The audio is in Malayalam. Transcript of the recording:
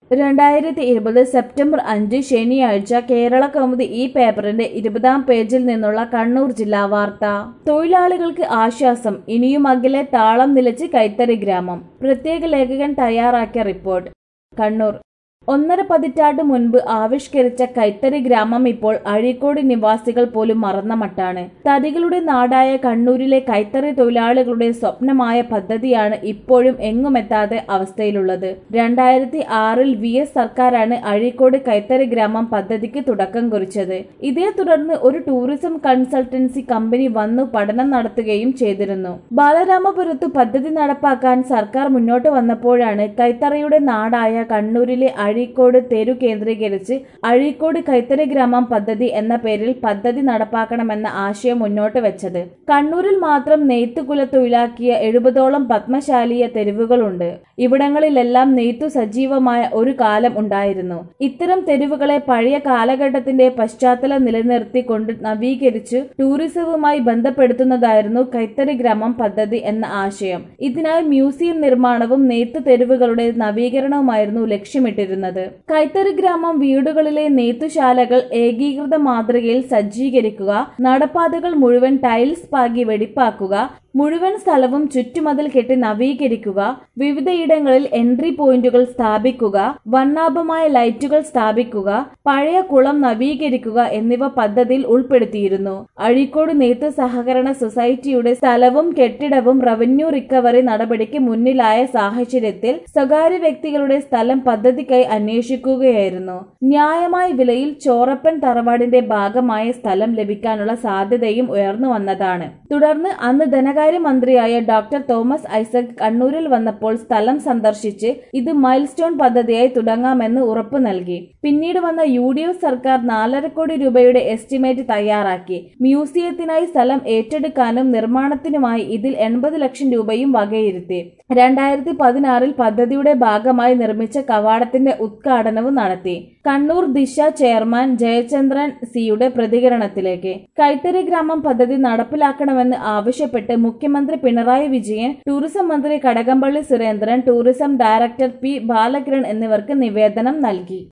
രണ്ടായിരത്തി ഇരുപത് സെപ്റ്റംബർ അഞ്ച് ശനിയാഴ്ച കേരള കൗമുദി ഈ പേപ്പറിന്റെ ഇരുപതാം പേജിൽ നിന്നുള്ള കണ്ണൂർ ജില്ലാ വാർത്ത തൊഴിലാളികൾക്ക് ആശ്വാസം ഇനിയും അകലെ താളം നിലച്ച് കൈത്തറി ഗ്രാമം പ്രത്യേക ലേഖകൻ തയ്യാറാക്കിയ റിപ്പോർട്ട് കണ്ണൂർ ഒന്നര പതിറ്റാണ്ട് മുൻപ് ആവിഷ്കരിച്ച കൈത്തറി ഗ്രാമം ഇപ്പോൾ അഴീക്കോട് നിവാസികൾ പോലും മറന്ന മട്ടാണ് തടികളുടെ നാടായ കണ്ണൂരിലെ കൈത്തറി തൊഴിലാളികളുടെ സ്വപ്നമായ പദ്ധതിയാണ് ഇപ്പോഴും എങ്ങുമെത്താതെ അവസ്ഥയിലുള്ളത് രണ്ടായിരത്തി ആറിൽ വി എസ് സർക്കാരാണ് അഴീക്കോട് കൈത്തറി ഗ്രാമം പദ്ധതിക്ക് തുടക്കം കുറിച്ചത് ഇതേ തുടർന്ന് ഒരു ടൂറിസം കൺസൾട്ടൻസി കമ്പനി വന്നു പഠനം നടത്തുകയും ചെയ്തിരുന്നു ബാലരാമപുരത്ത് പദ്ധതി നടപ്പാക്കാൻ സർക്കാർ മുന്നോട്ട് വന്നപ്പോഴാണ് കൈത്തറിയുടെ നാടായ കണ്ണൂരിലെ അഴീക്കോട് തെരു കേന്ദ്രീകരിച്ച് അഴീക്കോട് കൈത്തറി ഗ്രാമം പദ്ധതി എന്ന പേരിൽ പദ്ധതി നടപ്പാക്കണമെന്ന ആശയം മുന്നോട്ട് വെച്ചത് കണ്ണൂരിൽ മാത്രം നെയ്ത്തുകുല തൊഴിലാക്കിയ എഴുപതോളം പത്മശാലീയ തെരുവുകളുണ്ട് ഇവിടങ്ങളിലെല്ലാം നെയ്ത്തു സജീവമായ ഒരു കാലം ഉണ്ടായിരുന്നു ഇത്തരം തെരുവുകളെ പഴയ കാലഘട്ടത്തിന്റെ പശ്ചാത്തലം നിലനിർത്തിക്കൊണ്ട് നവീകരിച്ച് ടൂറിസവുമായി ബന്ധപ്പെടുത്തുന്നതായിരുന്നു കൈത്തറി ഗ്രാമം പദ്ധതി എന്ന ആശയം ഇതിനായി മ്യൂസിയം നിർമ്മാണവും നെയ്ത്ത് തെരുവുകളുടെ നവീകരണവുമായിരുന്നു ലക്ഷ്യമിട്ടിരുന്നത് കൈത്തറി ഗ്രാമം വീടുകളിലെ നെയ്ത്തുശാലകൾ ഏകീകൃത മാതൃകയിൽ സജ്ജീകരിക്കുക നടപ്പാതകൾ മുഴുവൻ ടൈൽസ് പാകി വെടിപ്പാക്കുക മുഴുവൻ സ്ഥലവും ചുറ്റുമതിൽ കെട്ടി നവീകരിക്കുക വിവിധയിടങ്ങളിൽ എൻട്രി പോയിന്റുകൾ സ്ഥാപിക്കുക വർണ്ണാഭമായ ലൈറ്റുകൾ സ്ഥാപിക്കുക പഴയ കുളം നവീകരിക്കുക എന്നിവ പദ്ധതിയിൽ ഉൾപ്പെടുത്തിയിരുന്നു അഴീക്കോട് നെയ്ത്ത് സഹകരണ സൊസൈറ്റിയുടെ സ്ഥലവും കെട്ടിടവും റവന്യൂ റിക്കവറി നടപടിക്ക് മുന്നിലായ സാഹചര്യത്തിൽ സ്വകാര്യ വ്യക്തികളുടെ സ്ഥലം പദ്ധതിക്കായി അന്വേഷിക്കുകയായിരുന്നു ന്യായമായ വിലയിൽ ചോറപ്പൻ തറവാടിന്റെ ഭാഗമായ സ്ഥലം ലഭിക്കാനുള്ള സാധ്യതയും ഉയർന്നു വന്നതാണ് തുടർന്ന് അന്ന് ധനകാര്യ മന്ത്രിയായ ഡോക്ടർ തോമസ് ഐസക് കണ്ണൂരിൽ വന്നപ്പോൾ സ്ഥലം സന്ദർശിച്ച് ഇത് മൈൽ സ്റ്റോൺ പദ്ധതിയായി തുടങ്ങാമെന്ന് ഉറപ്പു നൽകി പിന്നീട് വന്ന യു ഡി എഫ് സർക്കാർ നാലര കോടി രൂപയുടെ എസ്റ്റിമേറ്റ് തയ്യാറാക്കി മ്യൂസിയത്തിനായി സ്ഥലം ഏറ്റെടുക്കാനും നിർമ്മാണത്തിനുമായി ഇതിൽ എൺപത് ലക്ഷം രൂപയും വകയിരുത്തി രണ്ടായിരത്തി പതിനാറിൽ പദ്ധതിയുടെ ഭാഗമായി നിർമ്മിച്ച കവാടത്തിന്റെ ഉദ്ഘാടനവും നടത്തി കണ്ണൂർ ദിശ ചെയർമാൻ ജയചന്ദ്രൻ സിയുടെ പ്രതികരണത്തിലേക്ക് കൈത്തറി ഗ്രാമം പദ്ധതി നടപ്പിലാക്കണമെന്ന് ആവശ്യപ്പെട്ട് മുഖ്യമന്ത്രി പിണറായി വിജയൻ ടൂറിസം മന്ത്രി Kadakampally Surendran tourism director P Balakiran എന്നിവർക്ക് നിവേദനം നൽകി